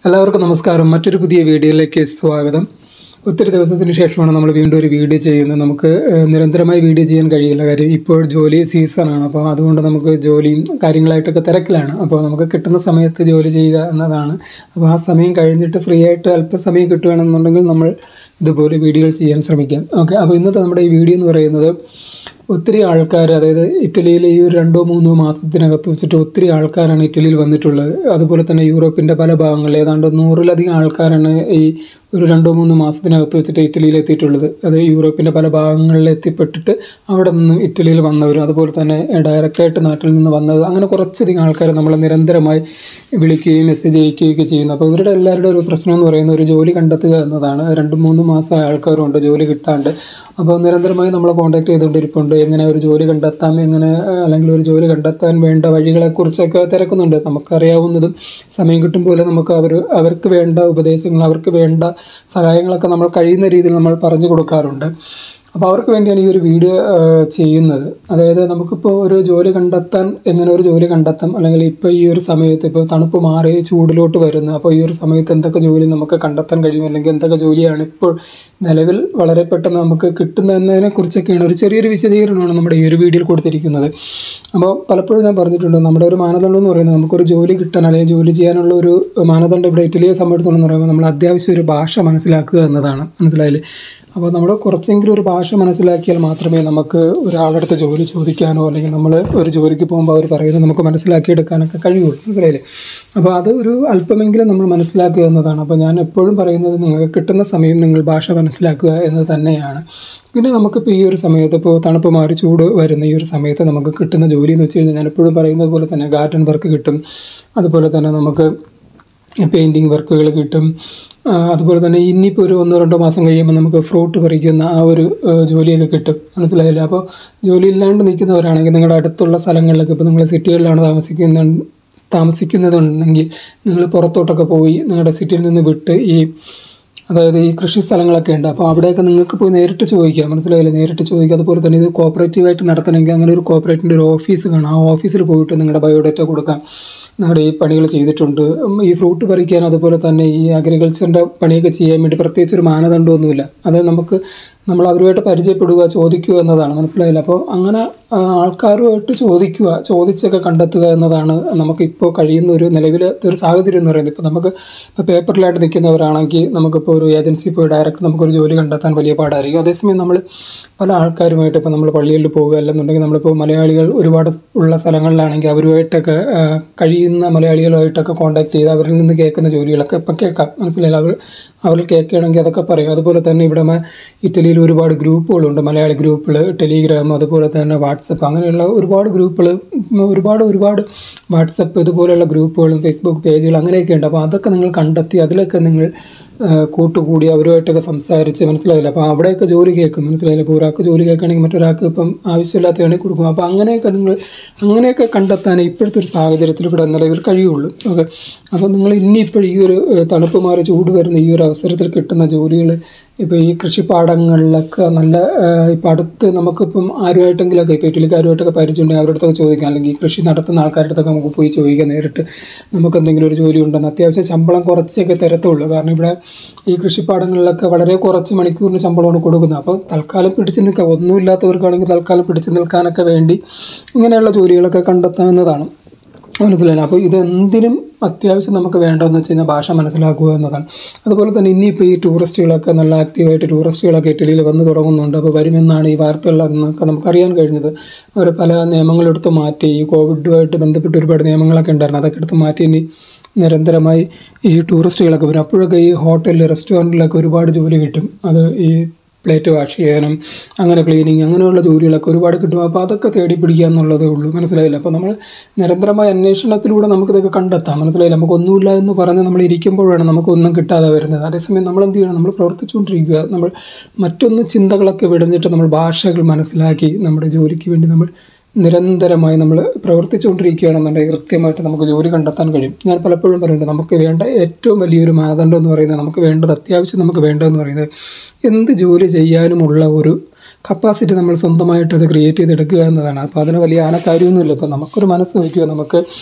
എല്ലാവർക്കും നമസ്കാരം മറ്റൊരു പുതിയ വീഡിയോയിലേക്ക് സ്വാഗതം ഒത്തിരി ദിവസത്തിന് ശേഷമാണ് നമ്മൾ വീണ്ടും ഒരു വീഡിയോ ചെയ്യുന്നത് നമുക്ക് ഏഹ്, നിരന്തരമായി വീഡിയോ ചെയ്യാൻ കഴിയില്ല കാര്യം ഇപ്പോൾ ജോലി സീസണാണ് അപ്പോൾ അതുകൊണ്ട് നമുക്ക് ജോലിയും കാര്യങ്ങളായിട്ടൊക്കെ തിരക്കിലാണ് അപ്പോൾ നമുക്ക് കിട്ടുന്ന സമയത്ത് ജോലി ചെയ്യുക എന്നതാണ് അപ്പോൾ ആ സമയം കഴിഞ്ഞിട്ട് ഫ്രീ ആയിട്ട് അല്പസമയം കിട്ടുകയാണെന്നുണ്ടെങ്കിൽ നമ്മൾ ഇതുപോലെ വീഡിയോകൾ ചെയ്യാൻ ശ്രമിക്കാം ഓക്കെ അപ്പോൾ ഇന്നത്തെ നമ്മുടെ ഈ വീഡിയോ എന്ന് പറയുന്നത് ഒത്തിരി ആൾക്കാർ അതായത് ഇറ്റലിയിൽ ഈ ഒരു രണ്ടോ മൂന്നോ മാസത്തിനകത്ത് വെച്ചിട്ട് ഒത്തിരി ആൾക്കാരാണ് ഇറ്റലിയിൽ വന്നിട്ടുള്ളത് അതുപോലെ തന്നെ യൂറോപ്പിൻ്റെ പല ഭാഗങ്ങളിൽ ഏതാണ്ട് നൂറിലധികം ആൾക്കാരാണ് ഈ ഒരു രണ്ടോ മൂന്നോ മാസത്തിനകത്ത് വെച്ചിട്ട് ഇറ്റലിയിൽ എത്തിയിട്ടുള്ളത് അത് യൂറോപ്പിൻ്റെ പല ഭാഗങ്ങളിൽ എത്തിപ്പെട്ടിട്ട് അവിടെ നിന്നും ഇറ്റലിയിൽ വന്നവരും അതുപോലെ തന്നെ ഡയറക്റ്റായിട്ട് നാട്ടിൽ നിന്ന് വന്നത് അങ്ങനെ കുറച്ചധികം ആൾക്കാർ നമ്മളെ നിരന്തരമായി വിളിക്കുകയും മെസ്സേജ് അയക്കുകയൊക്കെ ചെയ്യുന്നു അപ്പോൾ ഇവരുടെ എല്ലാവരുടെ ഒരു പ്രശ്നം എന്ന് പറയുന്നത് ഒരു ജോലി കണ്ടെത്തുക എന്നതാണ് രണ്ട് മൂന്ന് മാസം ആൾക്കാരുണ്ട് ജോലി കിട്ടാണ്ട് അപ്പോൾ നിരന്തരമായി നമ്മളെ കോൺടാക്ട് ചെയ്തുകൊണ്ടിരിപ്പുണ്ട് എങ്ങനെ ഒരു ജോലി കണ്ടെത്താം എങ്ങനെ ആ, അല്ലെങ്കിൽ ഒരു ജോലി കണ്ടെത്താൻ വേണ്ട വഴികളെക്കുറിച്ചൊക്കെ തിരക്കുന്നുണ്ട് നമുക്കറിയാവുന്നതും സമയം കിട്ടുമ്പോൾ നമുക്ക് അവർ അവർക്ക് വേണ്ട ഉപദേശങ്ങൾ അവർക്ക് വേണ്ട സഹായങ്ങളൊക്കെ നമ്മൾ കഴിയുന്ന രീതിയിൽ നമ്മൾ പറഞ്ഞു കൊടുക്കാറുണ്ട് അപ്പോൾ അവർക്ക് വേണ്ടിയാണ് ഈ ഒരു വീഡിയോ ആ, ചെയ്യുന്നത് അതായത് നമുക്കിപ്പോൾ ഒരു ജോലി കണ്ടെത്താൻ എങ്ങനെ ഒരു ജോലി കണ്ടെത്താം അല്ലെങ്കിൽ ഇപ്പോൾ ഈ ഒരു സമയത്ത് ഇപ്പോൾ തണുപ്പ് മാറി ചൂടിലോട്ട് വരുന്നു അപ്പോൾ ഈ ഒരു സമയത്ത് എന്തൊക്കെ ജോലി നമുക്ക് കണ്ടെത്താൻ കഴിയും അല്ലെങ്കിൽ എന്തൊക്കെ ജോലിയാണ് ഇപ്പോൾ നിലവിൽ വളരെ പെട്ടെന്ന് നമുക്ക് കിട്ടുന്നതിനെ കുറിച്ചൊക്കെയാണ് ഒരു ചെറിയൊരു വിശദീകരണമാണ് നമ്മുടെ ഈ ഒരു വീഡിയോയിൽ കൊടുത്തിരിക്കുന്നത് അപ്പോൾ പലപ്പോഴും ഞാൻ പറഞ്ഞിട്ടുണ്ട് നമ്മുടെ ഒരു മാനദണ്ഡം എന്ന് പറയുന്നത് നമുക്കൊരു ജോലി കിട്ടാൻ അല്ലെങ്കിൽ ജോലി ചെയ്യാനുള്ള ഒരു മാനദണ്ഡം ഇവിടെ ഇറ്റലിയെ സംബന്ധിച്ചിടത്തോളം പറയുമ്പോൾ നമ്മൾ അത്യാവശ്യം ഒരു ഭാഷ മനസ്സിലാക്കുക എന്നതാണ് മനസ്സിലായില്ലേ അപ്പോൾ നമ്മൾ കുറച്ചെങ്കിലും ഒരു ഭാഷ മനസ്സിലാക്കിയാൽ മാത്രമേ നമുക്ക് ഒരാളുടെ അടുത്ത് ജോലി ചോദിക്കാനോ അല്ലെങ്കിൽ നമ്മൾ ഒരു ജോലിക്ക് പോകുമ്പോൾ അവർ പറയുന്നത് നമുക്ക് മനസ്സിലാക്കിയെടുക്കാനൊക്കെ കഴിയുള്ളൂ മനസ്സിലായില്ലേ അപ്പോൾ അത് ഒരു അല്പമെങ്കിലും നമ്മൾ മനസ്സിലാക്കുക എന്നതാണ് അപ്പോൾ ഞാൻ എപ്പോഴും പറയുന്നത് നിങ്ങൾക്ക് കിട്ടുന്ന സമയം നിങ്ങൾ ഭാഷ മനസ്സിലാക്കുക എന്ന് തന്നെയാണ് പിന്നെ നമുക്കിപ്പോൾ ഈ ഒരു സമയത്ത് ഇപ്പോൾ തണുപ്പ് മാറി ചൂട് വരുന്ന ഈ ഒരു സമയത്ത് നമുക്ക് കിട്ടുന്ന ജോലി എന്ന് വെച്ച് കഴിഞ്ഞാൽ ഞാൻ എപ്പോഴും പറയുന്നത് പോലെ തന്നെ ഗാർഡൻ വർക്ക് കിട്ടും അതുപോലെ തന്നെ നമുക്ക് പെയിൻറ്റിങ് വർക്കുകൾ കിട്ടും ആ, അതുപോലെ തന്നെ ഇനിയിപ്പോൾ ഒരു ഒന്നോ രണ്ടോ മാസം കഴിയുമ്പോൾ നമുക്ക് ഫ്രൂട്ട് പറിക്കുന്ന ആ ഒരു ആ, ജോലിയൊക്കെ കിട്ടും മനസ്സിലായില്ല അപ്പോൾ ജോലി ഇല്ലാണ്ട് നിൽക്കുന്നവരാണെങ്കിൽ നിങ്ങളുടെ അടുത്തുള്ള സ്ഥലങ്ങളിലൊക്കെ ഇപ്പോൾ നിങ്ങൾ സിറ്റികളിലാണ് താമസിക്കുന്ന താമസിക്കുന്നതുണ്ടെങ്കിൽ നിങ്ങൾ പുറത്തോട്ടൊക്കെ പോയി നിങ്ങളുടെ സിറ്റിയിൽ നിന്ന് വിട്ട് ഈ അതായത് ഈ കൃഷി സ്ഥലങ്ങളൊക്കെ ഉണ്ട് അപ്പോൾ അവിടെയൊക്കെ നിങ്ങൾക്ക് പോയി നേരിട്ട് ചോദിക്കാം മനസ്സിലായില്ലേ നേരിട്ട് ചോദിക്കുക അതുപോലെ തന്നെ ഇത് കോപ്പറേറ്റീവായിട്ട് നടത്തണമെങ്കിൽ അങ്ങനെ ഒരു കോപ്പറേറ്റിൻ്റെ ഒരു ഓഫീസ് കാണാം ആ ഓഫീസിൽ പോയിട്ട് നിങ്ങളുടെ ബയോഡേറ്റ കൊടുക്കാം നിങ്ങളുടെ ഈ പണികൾ ചെയ്തിട്ടുണ്ട് ഉം, ഈ ഫ്രൂട്ട് പറിക്കാൻ അതുപോലെ തന്നെ ഈ അഗ്രികൾച്ചറിൻ്റെ പണിയൊക്കെ ചെയ്യാൻ വേണ്ടി പ്രത്യേകിച്ച് ഒരു മാനദണ്ഡമൊന്നുമില്ല അത് നമുക്ക് നമ്മൾ അവരുമായിട്ട് പരിചയപ്പെടുക ചോദിക്കുക എന്നതാണ് മനസ്സിലായില്ല അപ്പോൾ അങ്ങനെ ആ, ആൾക്കാരുമായിട്ട് ചോദിക്കുക ചോദിച്ചൊക്കെ കണ്ടെത്തുക എന്നതാണ് നമുക്കിപ്പോൾ കഴിയുന്ന ഒരു നിലവിലെ ഒരു സാഹചര്യം എന്ന് പറയുന്നത് ഇപ്പോൾ നമുക്ക് ഇപ്പോൾ പേപ്പറിലായിട്ട് നിൽക്കുന്നവരാണെങ്കിൽ നമുക്കിപ്പോൾ ഒരു ഏജൻസി പോയി ഡയറക്റ്റ് നമുക്കൊരു ജോലി കണ്ടെത്താൻ വലിയ പാടായിരിക്കും അതേസമയം നമ്മൾ പല ആൾക്കാരുമായിട്ട് ഇപ്പോൾ നമ്മൾ പള്ളികളിൽ പോവുക അല്ലെന്നുണ്ടെങ്കിൽ നമ്മളിപ്പോൾ മലയാളികൾ ഒരുപാട് ഉള്ള സ്ഥലങ്ങളിലാണെങ്കിൽ അവരുമായിട്ടൊക്കെ ആ, കഴിയുന്ന മലയാളികളുമായിട്ടൊക്കെ കോൺടാക്ട് ചെയ്ത് അവരിൽ നിന്ന് കേൾക്കുന്ന ജോലികളൊക്കെ ഇപ്പം കേൾക്കാം മനസ്സിലായില്ല അവർ അവർ കേൾക്കുകയാണെങ്കിൽ അതൊക്കെ പറയും അതുപോലെ തന്നെ ഇവിടെ മ- ഇറ്റലിയിൽ ഒരുപാട് ഗ്രൂപ്പുകളുണ്ട് മലയാളി ഗ്രൂപ്പുകൾ ടെലിഗ്രാം അതുപോലെ തന്നെ വാട്സപ്പ് അങ്ങനെയുള്ള ഒരുപാട് ഗ്രൂപ്പുകൾ ഒരുപാട് ഒരുപാട് വാട്സപ്പ് ഇതുപോലെയുള്ള ഗ്രൂപ്പുകളും ഫേസ്ബുക്ക് പേജുകൾ അങ്ങനെയൊക്കെ ഉണ്ട് അപ്പോൾ അതൊക്കെ നിങ്ങൾ കണ്ടെത്തി അതിലൊക്കെ നിങ്ങൾ ആ, കൂട്ടുകൂടി അവരുമായിട്ടൊക്കെ സംസാരിച്ച് മനസ്സിലായില്ല അപ്പോൾ അവിടെയൊക്കെ ജോലി കേൾക്കും മനസ്സിലായില്ല ഇപ്പോൾ ഒരാൾക്ക് ജോലി കേൾക്കുകയാണെങ്കിൽ മറ്റൊരാൾക്ക് ഇപ്പം ആവശ്യമില്ലാത്തതാണെങ്കിൽ കൊടുക്കും അപ്പോൾ അങ്ങനെയൊക്കെ നിങ്ങൾ അങ്ങനെയൊക്കെ കണ്ടെത്താൻ ഇപ്പോഴത്തെ ഒരു സാഹചര്യത്തിൽ ഇവിടെ നിലവിൽ കഴിയുള്ളൂ ഓക്കെ അപ്പോൾ നിങ്ങൾ ഇനിയിപ്പോൾ ഈ ഒരു ഏഹ്, തണുപ്പ് മാറി ചൂട് വരുന്ന ഈ ഒരു അവസരത്തിൽ കിട്ടുന്ന ജോലികൾ ഇപ്പോൾ ഈ കൃഷിപ്പാടങ്ങളിലൊക്കെ നല്ല ഏഹ്, ഇപ്പം അടുത്ത് നമുക്കിപ്പം ആരുമായിട്ടെങ്കിലൊക്കെ ഇപ്പോൾ ഇറ്റലിക്കാരുമായിട്ടൊക്കെ പരിചയമുണ്ടെങ്കിൽ അവരുടെ അടുത്തൊക്കെ ചോദിക്കാം അല്ലെങ്കിൽ ഈ കൃഷി നടത്തുന്ന ആൾക്കാരുടെ അടുത്തൊക്കെ നമുക്ക് പോയി ചോദിക്കാം നേരിട്ട് നമുക്ക് എന്തെങ്കിലും ഒരു ജോലി ഉണ്ടെന്ന് അത്യാവശ്യം ശമ്പളം കുറച്ചൊക്കെ തരത്തുള്ളൂ കാരണം ഇവിടെ ഈ കൃഷിപ്പാടങ്ങളിലൊക്കെ വളരെ കുറച്ച് മണിക്കൂറിന് ശമ്പളമാണ് കൊടുക്കുന്നത് അപ്പോൾ തൽക്കാലം പിടിച്ചു നിൽക്കാം ഒന്നുമില്ലാത്തവർക്കാണെങ്കിൽ തൽക്കാലം പിടിച്ചു നിൽക്കാനൊക്കെ വേണ്ടി ഇങ്ങനെയുള്ള ജോലികളൊക്കെ കണ്ടെത്താവുന്നതാണ് മനസ്സിലായി അപ്പോൾ ഇത് എന്തിനും അത്യാവശ്യം നമുക്ക് വേണ്ടതെന്ന് വെച്ച് കഴിഞ്ഞാൽ ഭാഷ മനസ്സിലാക്കുക എന്നതാണ് അതുപോലെ തന്നെ ഇനിയിപ്പോൾ ഈ ടൂറിസ്റ്റുകളൊക്കെ നല്ല ആക്റ്റീവായിട്ട് ടൂറിസ്റ്റുകളൊക്കെ ഇറ്റലിയിൽ വന്ന് തുടങ്ങുന്നുണ്ട് അപ്പോൾ വരുമെന്നാണ് ഈ വാർത്തകളിലൊക്കെ നമുക്കറിയാൻ കഴിഞ്ഞത് അവർ പല നിയമങ്ങളെടുത്ത് മാറ്റി ഈ കോവിഡുമായിട്ട് ബന്ധപ്പെട്ട് ഒരുപാട് നിയമങ്ങളൊക്കെ ഉണ്ടായിരുന്നു അതൊക്കെ എടുത്ത് മാറ്റി ഇനി നിരന്തരമായി ഈ ടൂറിസ്റ്റുകളൊക്കെ വരും അപ്പോഴൊക്കെ ഈ ഹോട്ടലിൽ റെസ്റ്റോറൻറ്റിലൊക്കെ ഒരുപാട് ജോലി കിട്ടും അത് ഈ പ്ലേറ്റ് വാഷ് ചെയ്യാനും അങ്ങനെ ക്ലീനിങ് അങ്ങനെയുള്ള ജോലികളൊക്കെ ഒരുപാട് കിട്ടും അപ്പോൾ അതൊക്കെ തേടി പിടിക്കുക എന്നുള്ളതേ ഉള്ളൂ മനസ്സിലായില്ല അപ്പോൾ നമ്മൾ നിരന്തരമായ അന്വേഷണത്തിലൂടെ നമുക്കിതൊക്കെ കണ്ടെത്താം മനസ്സിലായില്ല നമുക്കൊന്നുമില്ല എന്ന് പറഞ്ഞ് നമ്മൾ ഇരിക്കുമ്പോഴാണ് നമുക്കൊന്നും കിട്ടാതെ വരുന്നത് അതേസമയം നമ്മൾ എന്ത് ചെയ്യണം നമ്മൾ പ്രവർത്തിച്ചുകൊണ്ടിരിക്കുക നമ്മൾ മറ്റൊന്ന് ചിന്തകളൊക്കെ വിടഞ്ഞിട്ട് നമ്മൾ ഭാഷകൾ മനസ്സിലാക്കി നമ്മുടെ ജോലിക്ക് വേണ്ടി നമ്മൾ നിരന്തരമായി നമ്മൾ പ്രവർത്തിച്ചുകൊണ്ടിരിക്കുകയാണെന്നുണ്ടെങ്കിൽ കൃത്യമായിട്ട് നമുക്ക് ജോലി കണ്ടെത്താൻ കഴിയും ഞാൻ പലപ്പോഴും പറയുന്നുണ്ട് നമുക്ക് വേണ്ട ഏറ്റവും വലിയൊരു മാനദണ്ഡം എന്ന് പറയുന്നത് നമുക്ക് വേണ്ടത് അത്യാവശ്യം നമുക്ക് വേണ്ടതെന്ന് പറയുന്നത് എന്ത് ജോലി ചെയ്യാനുമുള്ള ഒരു കപ്പാസിറ്റി നമ്മൾ സ്വന്തമായിട്ട് അത് ക്രിയേറ്റ് ചെയ്തെടുക്കുക എന്നതാണ് അപ്പോൾ അതിന് വലിയ ആനക്കാര്യമൊന്നുമില്ല ഇപ്പോൾ നമുക്കൊരു മനസ്സ് വയ്ക്കുക നമുക്ക്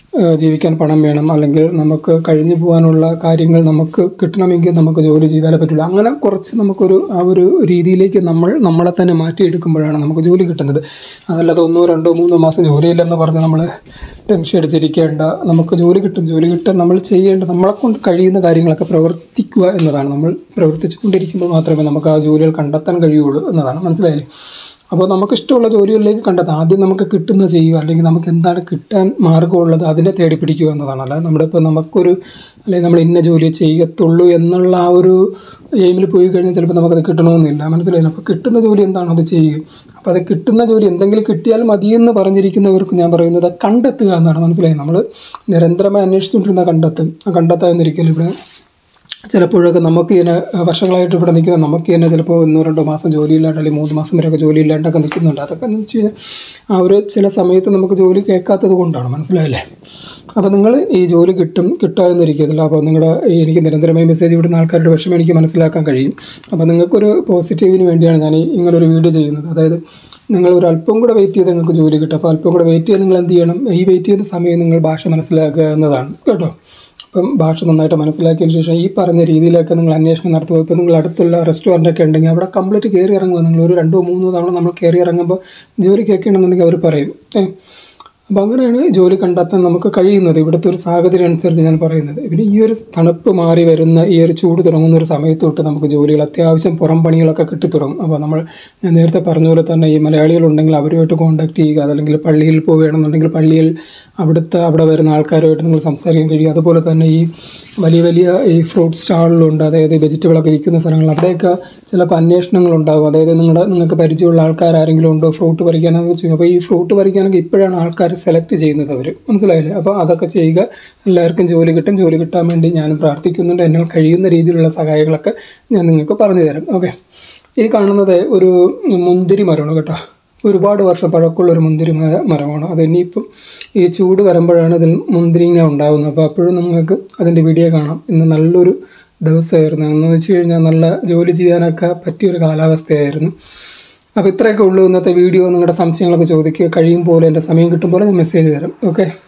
ഏഹ് ജീവിക്കാൻ പണം വേണം അല്ലെങ്കിൽ നമുക്ക് കഴിഞ്ഞു പോകാനുള്ള കാര്യങ്ങൾ നമുക്ക് കിട്ടണമെങ്കിൽ നമുക്ക് ജോലി ചെയ്താലേ പറ്റുള്ളൂ അങ്ങനെ കുറച്ച് നമുക്കൊരു ആ ഒരു രീതിയിലേക്ക് നമ്മൾ നമ്മളെ തന്നെ മാറ്റിയെടുക്കുമ്പോഴാണ് നമുക്ക് ജോലി കിട്ടുന്നത് അതല്ലാതെ ഒന്നോ രണ്ടോ മൂന്നോ മാസം ജോലിയില്ലെന്ന് പറഞ്ഞ് നമ്മൾ ടെൻഷൻ അടിച്ചിരിക്കേണ്ട നമുക്ക് ജോലി കിട്ടും ജോലി കിട്ടാൻ നമ്മൾ ചെയ്യേണ്ട നമ്മളെ കൊണ്ട് കഴിയുന്ന കാര്യങ്ങളൊക്കെ പ്രവർത്തിക്കുക എന്നതാണ് നമ്മൾ പ്രവർത്തിച്ചു കൊണ്ടിരിക്കുമ്പോൾ മാത്രമേ നമുക്ക് ആ ജോലികൾ കണ്ടെത്താൻ കഴിയുള്ളൂ എന്നതാണ് മനസ്സിലായില്ലേ അപ്പോൾ നമുക്ക് ഇഷ്ടമുള്ള ജോലികളിലേക്ക് കണ്ടെത്താം ആദ്യം നമുക്ക് കിട്ടുന്ന ചെയ്യുക അല്ലെങ്കിൽ നമുക്ക് എന്താണ് കിട്ടാൻ മാർഗമുള്ളത് അതിനെ തേടി പിടിക്കുക എന്നതാണ് അല്ലാതെ നമ്മുടെ ഇപ്പോൾ നമുക്കൊരു അല്ലെങ്കിൽ നമ്മൾ ഇന്ന ജോലി ചെയ്യത്തുള്ളൂ എന്നുള്ള ആ ഒരു എയിമിൽ പോയി കഴിഞ്ഞാൽ ചിലപ്പോൾ നമുക്കത് കിട്ടണമെന്നില്ല മനസ്സിലായില്ല അപ്പോൾ കിട്ടുന്ന ജോലി എന്താണോ അത് ചെയ്യുക അപ്പോൾ അത് കിട്ടുന്ന ജോലി എന്തെങ്കിലും കിട്ടിയാൽ മതിയെന്ന് പറഞ്ഞിരിക്കുന്നവർക്ക് ഞാൻ പറയുന്നത് കണ്ടെത്തുക എന്നാണ് മനസ്സിലായി നമ്മൾ നിരന്തരമായി അന്വേഷിച്ചുകൊണ്ടിരുന്ന കണ്ടെത്തും ആ കണ്ടെത്താൻ എന്നിരിക്കലും ഇവിടെ ചിലപ്പോഴൊക്കെ നമുക്ക് ഇതിനെ വർഷങ്ങളായിട്ട് ഇവിടെ നിൽക്കുന്ന നമുക്ക് തന്നെ ചിലപ്പോൾ ഒന്നോ രണ്ടോ മാസം ജോലിയില്ലാണ്ട് അല്ലെങ്കിൽ മൂന്ന് മാസം വരെയൊക്കെ ജോലിയില്ലാണ്ടൊക്കെ നിൽക്കുന്നുണ്ട് അതൊക്കെ എന്ന് വെച്ച് കഴിഞ്ഞാൽ ആ ഒരു ചില സമയത്ത് നമുക്ക് ജോലി കേൾക്കാത്തത് കൊണ്ടാണ് മനസ്സിലായില്ലേ അപ്പോൾ നിങ്ങൾ ഈ ജോലി കിട്ടും കിട്ടാമെന്നിരിക്കത്തില്ല അപ്പോൾ നിങ്ങളുടെ ഈ എനിക്ക് നിരന്തരമായി മെസ്സേജ് വിടുന്ന ആൾക്കാരുടെ വിഷമം എനിക്ക് മനസ്സിലാക്കാൻ കഴിയും അപ്പോൾ നിങ്ങൾക്കൊരു പോസിറ്റീവിന് വേണ്ടിയാണ് ഞാൻ ഈ ഇങ്ങനൊരു വീഡിയോ ചെയ്യുന്നത് അതായത് നിങ്ങൾ ഒരു അല്പം കൂടെ വെയിറ്റ് ചെയ്ത് നിങ്ങൾക്ക് ജോലി കിട്ടും അപ്പോൾ അല്പം കൂടെ വെയിറ്റ് ചെയ്ത് നിങ്ങൾ എന്ത് ചെയ്യണം ഈ വെയിറ്റ് ചെയ്യുന്ന സമയം നിങ്ങൾ ഭാഷ മനസ്സിലാക്കുക എന്നതാണ് കേട്ടോ അപ്പം ഭാഷ നന്നായിട്ട് മനസ്സിലാക്കിയതിന് ശേഷം ഈ പറഞ്ഞ രീതിയിലൊക്കെ നിങ്ങൾ അന്വേഷണം നടത്തുക ഇപ്പോൾ നിങ്ങൾ അടുത്തുള്ള റെസ്റ്റോറൻ്റ് ഒക്കെ ഉണ്ടെങ്കിൽ അവിടെ കംപ്ലീറ്റ് കയറി ഇറങ്ങുക നിങ്ങൾ ഒരു രണ്ടോ മൂന്നോ തവണ നമ്മൾ കയറി ഇറങ്ങുമ്പോൾ ജോലി കേൾക്കണമെന്നുണ്ടെങ്കിൽ അവർ പറയും ഏ അപ്പോൾ അങ്ങനെയാണ് ജോലി കണ്ടെത്താൻ നമുക്ക് കഴിയുന്നത് ഇവിടുത്തെ ഒരു സാഹചര്യം അനുസരിച്ച് ഞാൻ പറയുന്നത് പിന്നെ ഈ ഒരു തണുപ്പ് മാറി വരുന്ന ഈ ഒരു ചൂട് തുടങ്ങുന്ന ഒരു സമയത്ത് തൊട്ട് നമുക്ക് ജോലികൾ അത്യാവശ്യം പുറം പണികളൊക്കെ കിട്ടിത്തുടങ്ങും അപ്പോൾ നമ്മൾ ഞാൻ നേരത്തെ പറഞ്ഞ പോലെ തന്നെ ഈ മലയാളികളുണ്ടെങ്കിൽ അവരുമായിട്ട് കോൺടാക്ട് ചെയ്യുക അതല്ലെങ്കിൽ പള്ളിയിൽ പോവുകയാണെന്നുണ്ടെങ്കിൽ പള്ളിയിൽ അവിടുത്തെ അവിടെ വരുന്ന ആൾക്കാരുമായിട്ട് നിങ്ങൾ സംസാരിക്കാൻ കഴിയും അതുപോലെ തന്നെ ഈ വലിയ വലിയ ഈ ഫ്രൂട്ട് സ്റ്റാളിലുണ്ട് അതായത് വെജിറ്റബിളൊക്കെ വിൽക്കുന്ന സ്ഥലങ്ങൾ അവിടെയൊക്കെ ചിലപ്പോൾ അന്വേഷണങ്ങളുണ്ടാകും അതായത് നിങ്ങളുടെ നിങ്ങൾക്ക് പരിചയമുള്ള ആൾക്കാർ ആരെങ്കിലും ഉണ്ടോ ഫ്രൂട്ട് പറിക്കാനൊക്കെ ചെയ്യും അപ്പോൾ ഈ ഫ്രൂട്ട് പറിക്കാനൊക്കെ ഇപ്പോഴാണ് ആൾക്കാർ സെലക്ട് ചെയ്യുന്നത് അവർ മനസ്സിലായില്ലേ അപ്പോൾ അതൊക്കെ ചെയ്യുക എല്ലാവർക്കും ജോലി കിട്ടും ജോലി കിട്ടാൻ വേണ്ടി ഞാൻ പ്രാർത്ഥിക്കുന്നുണ്ട് എന്നാൽ കഴിയുന്ന രീതിയിലുള്ള സഹായങ്ങളൊക്കെ ഞാൻ നിങ്ങൾക്ക് പറഞ്ഞു തരാം ഓക്കെ ഈ കാണുന്നത് ഒരു മുന്തിരി മരമാണ് കേട്ടോ ഒരുപാട് വർഷം പഴക്കമുള്ള ഒരു മുന്തിരി മ- മരമാണ് അത് ഇനിയിപ്പം ഈ ചൂട് വരുമ്പോഴാണ് ഇതിൽ മുന്തിരിങ്ങ ഉണ്ടാകുന്നത് അപ്പോൾ അപ്പോഴും നിങ്ങൾക്ക് അതിൻ്റെ വീഡിയോ കാണാം ഇന്ന് നല്ലൊരു ദിവസമായിരുന്നു എന്ന് വെച്ച് കഴിഞ്ഞാൽ നല്ല ജോലി ചെയ്യാനൊക്കെ പറ്റിയൊരു കാലാവസ്ഥയായിരുന്നു അപ്പോൾ ഇത്രയൊക്കെ ഉള്ളൂ ഇന്നത്തെ വീഡിയോ നിങ്ങളുടെ സംശയങ്ങളൊക്കെ ചോദിക്കുക കഴിയും പോലെ എൻ്റെ സമയം കിട്ടും പോലെ ഞാൻ മെസ്സേജ് തരാം ഓക്കെ